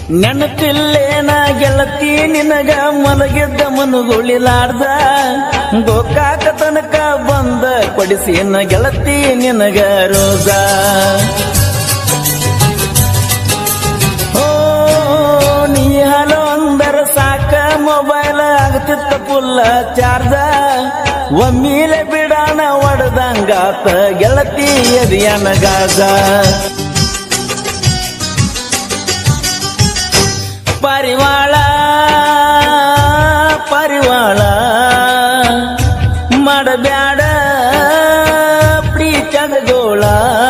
ನೆನಪಿಲ್ಲೇನ ಗೆಳತಿ ನಿನಗ ಮಲಗಿದ್ದ ಮನುಗುಳಿಲಾರ್ದ ಗೋಕಾಕ ತನಕ ಬಂದ ಕೊಡಿಸಿನ ಗೆಳತಿ ನಿನಗ ರೋಜ ಓ ನೀ ಹಲೋ ಅಂದರ ಸಾಕ ಮೊಬೈಲ್ ಆಗ್ತಿತ್ತ ಪುಲ್ಲ ಚಾರ್ಜ ಒಮ್ಮಿಲೆ ಬಿಡಾಣ ಒಡದಂಗಾತ ಗೆಳತಿ ಎದಿಯನ ಗಾಜ ಪರಿವಾಳ ಪರಿವಾಳ ಮಾಡಬ್ಯಾಡ ಪ್ರೀತದ ಗೋಳ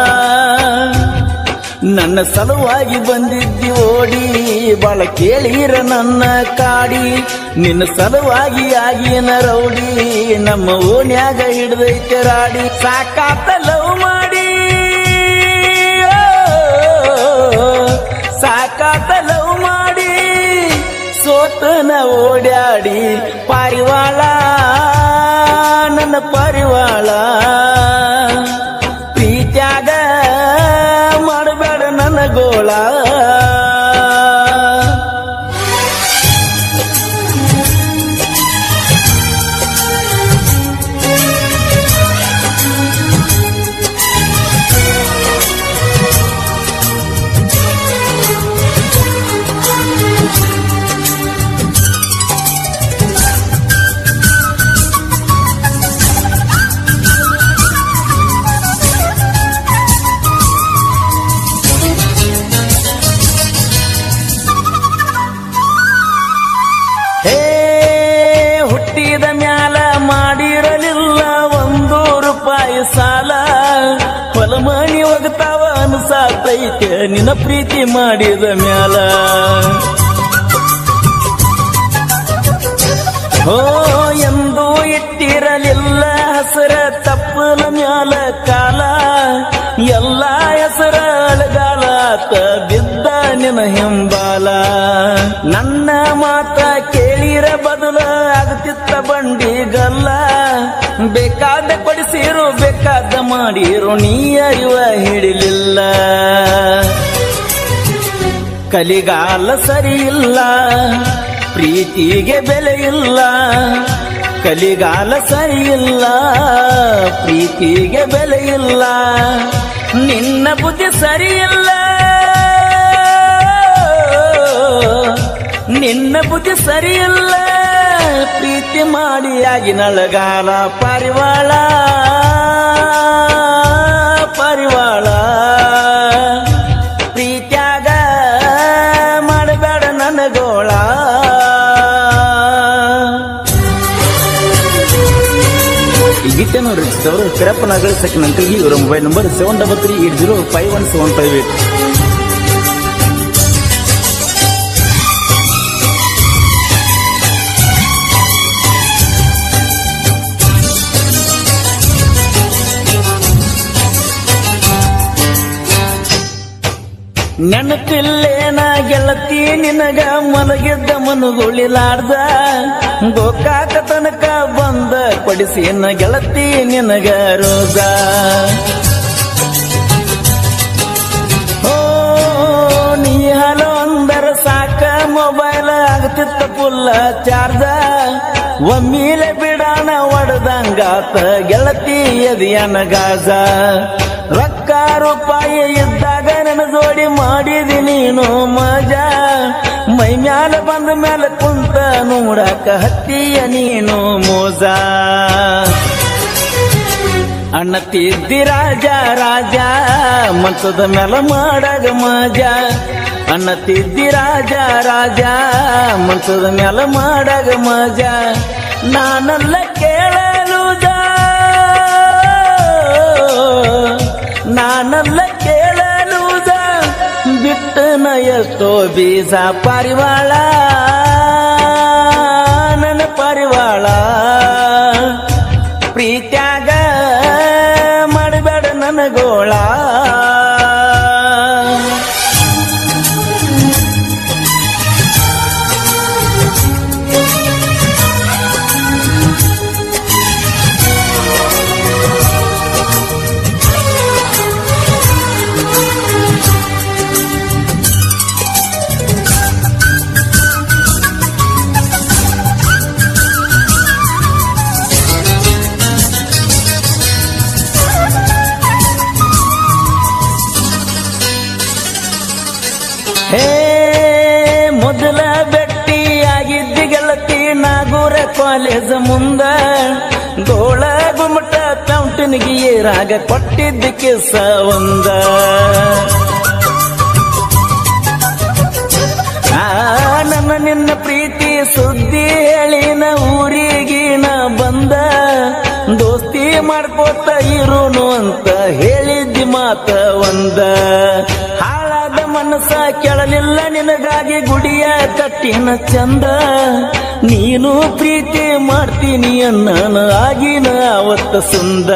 ನನ್ನ ಸಲುವಾಗಿ ಬಂದಿದ್ದಿ ಓಡಿ ಬಾಳ ಕೇಳಿರ ನನ್ನ ಕಾಡಿ ನಿನ್ನ ಸಲುವಾಗಿ ಆಗಿನ ರೌಡಿ ನಮ್ಮ ಓಣ್ಯಾಗ ಹಿಡ್ದೈತೆ ರಾಡಿ ಸಾಕಾತ ಲವ್ ಮಾಡಿ ಓ, ಸಾಕಾತ ಲವ್ ಮಾಡಿ ಸೋತನ ಓಡ್ಯಾಡಿ ಪಾರಿವಾಳ ನನ್ನ ಪರಿವಾಳ ಪ್ರೀತ್ಯಾಗ ಮಾಡಬೇಡ ನನ್ನ ಗೋಳ ಹೇ ಹುಟ್ಟಿದ ಮ್ಯಾಲ ಮಾಡಿರಲಿಲ್ಲ ಒಂದು ರೂಪಾಯಿ ಸಾಲ ಹೊಲಮಣಿ ಹೋಗ್ತಾವ ಅನ್ಸಾತೈತೆ ನಿನ್ನ ಪ್ರೀತಿ ಮಾಡಿದ ಮ್ಯಾಲ ಓ ಎಂದು ಇಟ್ಟಿರಲಿಲ್ಲ ಹಸರ ತಪ್ಪಲ ಮ್ಯಾಲ ಕಾಲ ಎಲ್ಲ ಹೆಸರ ಅಳಗಾಲಾತ ಬಿದ್ದ ನಿನ ಹಿಂಬಾಲ ನನ್ನ ಮಾತ ಕೇಳಿರ ಬದಲ ಆಗ್ತಿತ್ತ ಬಂಡಿ ಗಲ್ಲ ಬೇಕಾದ ಕೊಡಿಸಿರು ಬೇಕಾದ ಮಾಡಿರು ನೀ ಅರಿವ ಹಿಡಿಲಿಲ್ಲ ಕಲಿಗಾಲ ಸರಿ ಇಲ್ಲ ಪ್ರೀತಿಗೆ ಬೆಲೆ ಇಲ್ಲ ಕಲಿಗಾಲ ಸರಿ ಇಲ್ಲ ಪ್ರೀತಿಗೆ ಬೆಲೆ ಇಲ್ಲ ನಿನ್ನ ಬುದ್ಧಿ ಸರಿ ಇಲ್ಲ ನಿನ್ನ ಬುದ್ಧಿ ಸರಿ ಇಲ್ಲ ಪ್ರೀತಿ ಮಾಡಿ ಆಗಿ ನಳಗಾಲ ಪರಿವಾಳ ಪರಿವಾಳ ಪ್ರೀತ್ಯಾಗ ಮಾಡಬೇಡ ನನ್ನ ಗೋಳ ಈ ಗೀತೆಯನ್ನು ರಚಿಸಿದವರು ಪಿರಪ್ಪನಗರ ಸೆಕೆಂಡ್ ಅಂಕಲ್ಗೆ ಇವರ mobile number seven double three eight zero five one seven five eight ನೆನಪಿಲ್ಲೇನ ಗೆಳತಿ ನಿನಗ ಮಲಗಿದ್ದ ಮನುಗುಳಿಲಾರ್ದ ಗೋಕಾಕ ತನಕ ಬಂದ ಕೊಡಿಸಿನ ಗೆಳತಿ ನಿನಗ ರೋಜ ಓ ನೀ ಹಲೋ ಅಂದರ ಸಾಕ ಮೊಬೈಲ್ ಆಗ್ತಿತ್ತ ಪುಲ್ಲ ಚಾರ್ಜ ಒಮ್ಮಿಲೆ ಬಿಡಾಣ ಒಡದಂಗಾತ ಗೆಳತಿ ಎದಿಯನ ಗಾಜ ರೊಕ್ಕ ರೂಪಾಯಿ ಇದ್ದಾಗ ನನ್ನ ಜೋಡಿ ಮಾಡಿದಿ ನೀನು ಮಜಾ ಮೈ ಮ್ಯಾಲ ಬಂದ ಮ್ಯಾಲ ಕುಂತ ನೋಡಾಕ ಹತ್ತಿಯ ನೀನು ಮೋಜ ಅಣ್ಣತಿದ್ದಿ ರಾಜ ರಾಜ ಮಂಚದ ಮೇಲ ಮಾಡಾಗ ಮಜ ಅಣ್ಣತಿದ್ದಿ ರಾಜ ರಾಜ ಮಂಚದ ಮೇಲ ಮಾಡಾಗ ಮಜ ನಾನಲ್ಲ ಕೇಳಲು ನಾನಲ್ಲ ಕೇಳಲು ಬಿಟ್ಟನ ಎಷ್ಟೋ ಬೀಜ ಪರಿವಾಳ ನನ್ನ ಪರಿವಾಳ ಪ್ರೀತ್ಯಾಗ ಮಾಡಬೇಡ ನನ್ನ ಗೋಳ ಹೇ ಮೊದಲ ಭೇಟಿ ಆಗಿದ್ದ ಗೆಳತಿ ನಾಗೂರ ಕಾಲೇಜ್ ಮುಂದ ಗೋಳ ಗುಮಟ ಕೌಂಟನಿಗೆ ಏರಾಗ ಕೊಟ್ಟಿದ್ದ ಕಿಸ ಒಂದ ಆ ನನ್ನ ನಿನ್ನ ಪ್ರೀತಿ ಸುದ್ದಿ ಹೇಳಿನ ಊರಿಗಿನ ಬಂದ ದೋಸ್ತಿ ಮಾಡ್ಕೋತ ಇರುನು ಅಂತ ಹೇಳಿದ್ದಿ ಮಾತ ಒಂದ ಹಾಳಾದ ಮನಸ್ಸ ಕೆಳಲಿಲ್ಲ ನಿನಗಾಗಿ ಗುಡಿಯ ಕಟ್ಟಿನ ಚಂದ ನೀನು ಪ್ರೀತಿ ಮಾಡ್ತೀನಿ ಅನ್ನ ಆಗಿನ ಅವತ್ತ ಸುಂದ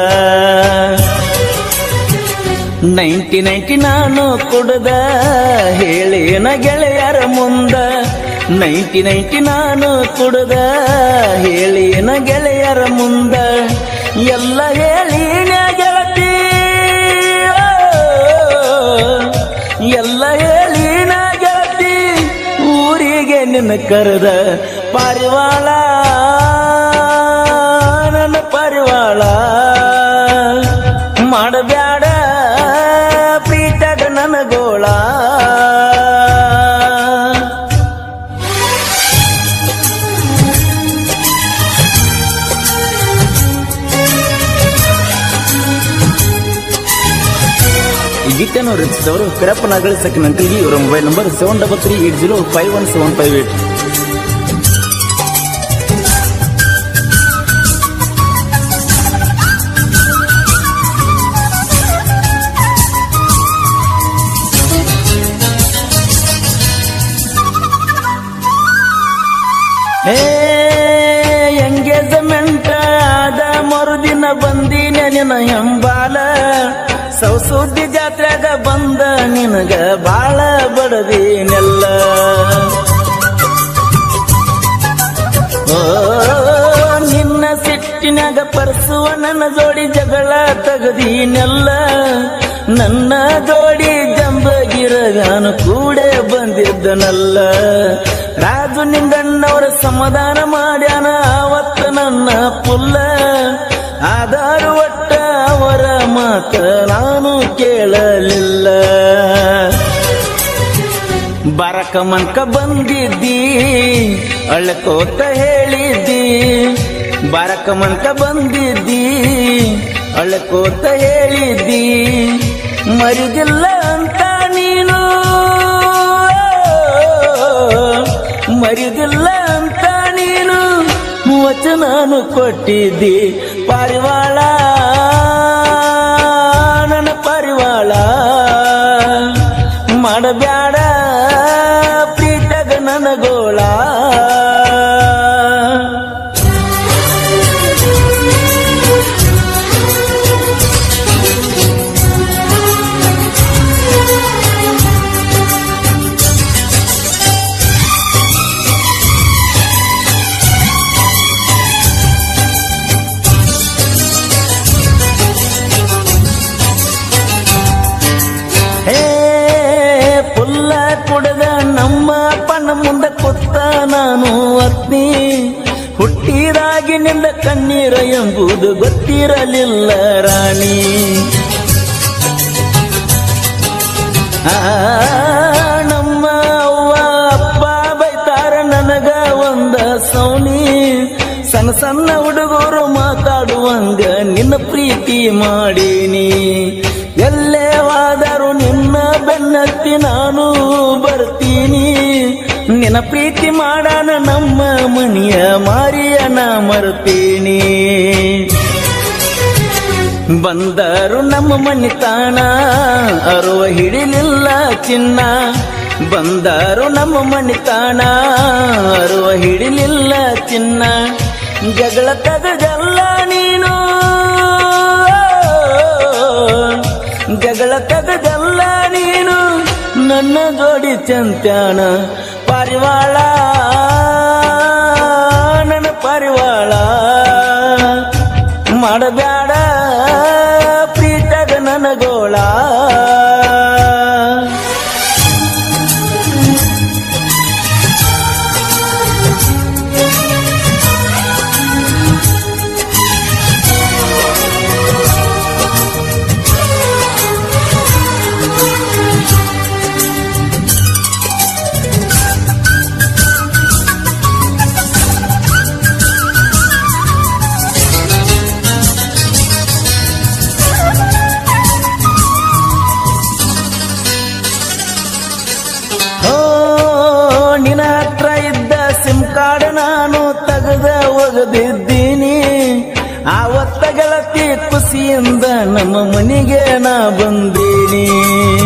ನೈಂಟಿ ನೈಂಟಿ ನಾನು ಕುಡ್ದ ಹೇಳಿನ ಗೆಳೆಯರ ಮುಂದ ನೈಂಟಿ ನೈಂಟಿ ನಾನು ಕುಡ್ದ ಹೇಳಿನ ಗೆಳೆಯರ ಮುಂದ ಎಲ್ಲ ಹೇಳಿನ ಗೆಳತಿ ಎಲ್ಲ ಹೇಳಿನ ಗೆಳತಿ ಊರಿಗೆ ನಿನ್ನ ಕರೆದ ಪಾರಿವಾಳ ನನ್ನ ಪಾರಿವಾಳ ಮಾಡಬ್ಯಾಡ ಪ್ರೀತಗ ನನಗೋಳ ಈ ಗೀತೆಯನ್ನು ರಚಿಸಿದವರು ಕರಪ್ಪ ನಾಗಳಿ ಸೆಕೆಂಡ್ ಅಂಕಲ್ಗೆ ಇವರ mobile number seven double three eight zero five one seven five eight ಹೇ ಎಂಗೇಜ್ಮೆಂಟ್ ಆದ ಮರುದಿನ ಬಂದಿನ ನಿನ ಎಂಬಾಲ ಸೌಸುದ್ದಿ ಜಾತ್ರೆಗ ಬಂದ ನಿನಗ ಬಾಳ ಬಡದಿನೆಲ್ಲ ಓ ನಿನ್ನ ಸಿಟ್ಟಿನಾಗ ಪರ್ಸುವ ನನ್ನ ಜೋಡಿ ಜಗಳ ತಗದೀನೆಲ್ಲ ನನ್ನ ಜೋಡಿ ಜಂಬಗಿರಗಾನು ಕೂಡೆ ಬಂದಿದ್ದನಲ್ಲ ರಾಜು ನಿಂಗಣ್ಣವರ ಸಮಾಧಾನ ಮಾಡ್ಯಾನ ಅವತ್ತ ನನ್ನ ಪುಲ್ಲ ಆಧಾರ ಒಟ್ಟ ಅವರ ಮಾತ ನಾನು ಕೇಳಲಿಲ್ಲ ಬರಕ ಮನ್ಕ ಬಂದಿದ್ದಿ ಅಳ್ಕೋತ ಹೇಳಿದ್ದಿ ಬರಕ ಮನ್ಕ ಬಂದಿದ್ದಿ ಅಳ್ಕೋತ ಹೇಳಿದ್ದಿ ಮರಿದಿಲ್ಲ ಅಂತ ನೀನು ಮರಿದಿಲ್ಲ ಅಂತ ನೀನು ವಚನಾನು ಕೊಟ್ಟಿದ್ದಿ ಪಾರಿವಾಳ ನನ್ನ ಪಾರಿವಾಳ ಮಾಡಬ್ಯಾಡ ಪ್ರೀತಗ ನನಗೋಳ ಹೇ ಪುಲ್ಲ ಕುಡದ ನಮ್ಮ ಅಪ್ಪನ ಮುಂದೆ ಕೊತ್ತ ನಾನು ಅತ್ನಿ ಹುಟ್ಟಿದಾಗಿನಿಂದ ಕಣ್ಣೀರ ಎಂಬುದು ಗೊತ್ತಿರಲಿಲ್ಲ ರಾಣಿ ಆ, ನಮ್ಮ ಅವ್ವ ಅಪ್ಪ ಬೈತಾರ ನನಗ ಒಂದ ಸೌನಿ ಸಣ್ಣ ಸಣ್ಣ ಹುಡುಗರು ಮಾತಾಡುವಂಗ ನಿನ್ನ ಪ್ರೀತಿ ಮಾಡೀನಿ ಎಲ್ಲೇ ಹೋದರು ನಿನ್ನ ಬೆನ್ನತ್ತಿ ನಾನು ಬರ್ತೀನಿ ನಿನ್ನ ಪ್ರೀತಿ ಮಾಡಾನ ನಮ್ಮ ಮನಿಯ ಮಾರಿಯನ ಮರ್ತೀನಿ ಬಂದರು ನಮ್ಮ ಮನಿತಾಣ ಅರುವ ಹಿಡಿಲಿಲ್ಲ ಚಿನ್ನ ಬಂದರು ನಮ್ಮ ಮನಿತಾಣ ಅರುವ ಹಿಡಿಲಿಲ್ಲ ಚಿನ್ನ ಜಗಳ ತಗದಲ್ಲ ನೀನು ಜಗಳ ತಗದಲ್ಲ ನೀನು ನನ್ನ ಜೋಡಿ ಚಂತ್ಯಾಣ ಪಾರಿವಾಳ ನನ್ನ ಪಾರಿವಾಳ ಮಾಡಬ್ಯಾಡ ಪ್ರೀತಗ ನನಗೋಳ ನಮ್ಮ ಮನೆಗೆ ನಾ ಬಂದೀನಿ